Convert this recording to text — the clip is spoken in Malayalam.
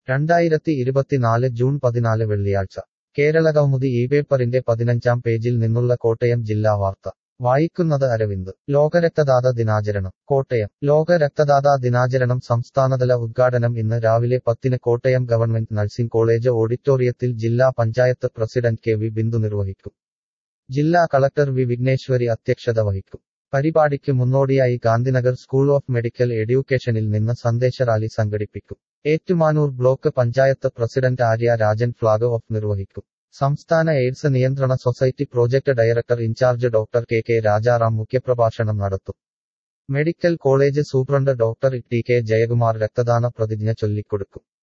രണ്ടായിരത്തി ഇരുപത്തിനാല് ജൂൺ പതിനാല് വെള്ളിയാഴ്ച കേരളകൗമുദി ഈ പേപ്പറിന്റെ പതിനഞ്ചാം പേജിൽ നിന്നുള്ള കോട്ടയം ജില്ലാ വാർത്ത വായിക്കുന്നത് അരവിന്ദ് ലോകരക്തദാത ദിനാചരണം കോട്ടയം ലോക രക്തദാതാ ദിനാചരണം സംസ്ഥാനതല ഉദ്ഘാടനം ഇന്ന് രാവിലെ പത്തിന് കോട്ടയം ഗവൺമെന്റ് നഴ്സിംഗ് കോളേജ് ഓഡിറ്റോറിയത്തിൽ ജില്ലാ panchayat president K V Bindu നിർവഹിക്കും ജില്ലാ കളക്ടർ വി വിഘ്നേശ്വരി അധ്യക്ഷത വഹിക്കും പരിപാടിക്ക് മുന്നോടിയായി ഗാന്ധിനഗർ സ്കൂൾ ഓഫ് മെഡിക്കൽ എഡ്യൂക്കേഷനിൽ നിന്ന് സന്ദേശ റാലി സംഘടിപ്പിക്കും Ettumanoor block panchayat president Arya Rajan flag off നിർവഹിക്കും സംസ്ഥാന എയ്ഡ്സ് നിയന്ത്രണ society project director incharge doctor K K Rajaram മുഖ്യപ്രഭാഷണം നടത്തും medical college superintendent doctor T K Jayakumar രക്തദാന പ്രതിജ്ഞ ചൊല്ലിക്കൊടുക്കും